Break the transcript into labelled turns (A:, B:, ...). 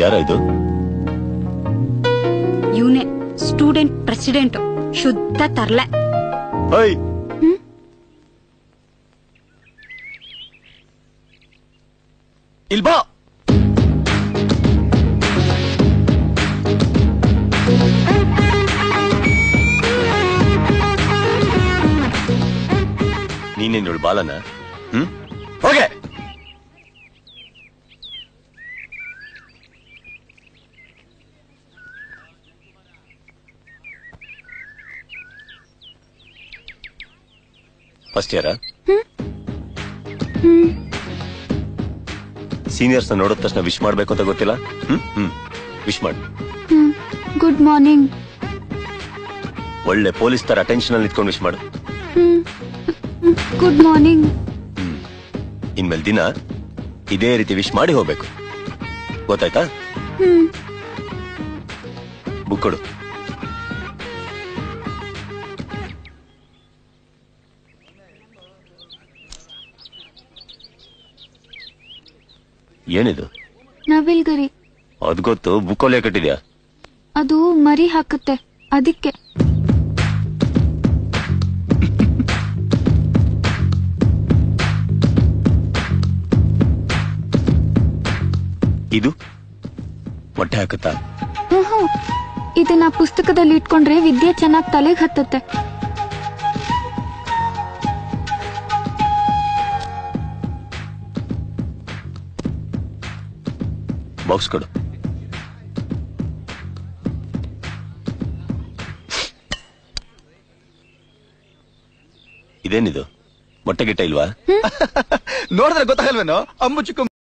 A: ಯಾರ ಇದು
B: ಇವನೇ ಸ್ಟೂಡೆಂಟ್ ಪ್ರೆಸಿಡೆಂಟ್ ಶುದ್ಧ ತರ್ಲೆ
A: ಓಯ್ ಇಲ್ ಬಾ ನೀನೇನು ಬಾಲನ ಹ್ಮ್ ಹೋಗೆ ಫಸ್ಟ್ ಇಯರ ಸೀನಿಯರ್ಸ್ ನೋಡಿದ ತಕ್ಷಣ ವಿಶ್ ಮಾಡ್ಬೇಕು ಅಂತ ಗೊತ್ತಿಲ್ಲ ಹ್ಮ್ ಹ್ಮ್ ವಿಶ್ ಮಾಡು
C: ಗುಡ್ ಮಾರ್ನಿಂಗ್
A: ಒಳ್ಳೆ ಪೊಲೀಸ್ ತರ ಅಟೆನ್ಷನ್ ಅಲ್ಲಿ ನಿಂತ್ಕೊಂಡು ವಿಶ್ ಮಾಡು
C: ಗುಡ್ ಮಾರ್ನಿಂಗ್
A: ಇನ್ಮೇಲೆ ದಿನ ಇದೇ ರೀತಿ ವಿಶ್ ಮಾಡಿ ಹೋಗ್ಬೇಕು ಗೊತ್ತಾಯ್ತಾ ಬುಕ್ ಕೊಡು ಏನಿದು
C: ನವಿಲ್ಗರಿ
A: ಅದ್ ಗೊತ್ತು ಬುಕ್ ಒಲೆ ಕಟ್ಟಿದ್ಯಾ
C: ಅದು ಮರಿ ಹಾಕುತ್ತೆ ಅದಕ್ಕೆ
A: ಇದು ಮೊಟ್ಟೆ ಹಾಕುತ್ತಾ
C: ಹ್ಞೂ ಇದನ್ನ ಪುಸ್ತಕದಲ್ಲಿ ಇಟ್ಕೊಂಡ್ರೆ ವಿದ್ಯೆ ಚೆನ್ನಾಗಿ ತಲೆಗೆ ಹತ್ತತ್ತೆ
A: ಬಾಕ್ಸ್ ಕೊಡು ಇದೇನಿದು ಮೊಟ್ಟೆ ಗಿಟ್ಟ ಇಲ್ವಾ
D: ನೋಡಿದ್ರೆ ಗೊತ್ತಾಗಲ್ವೇನೋ ಅಂಬು ಚಿಕ್ಕ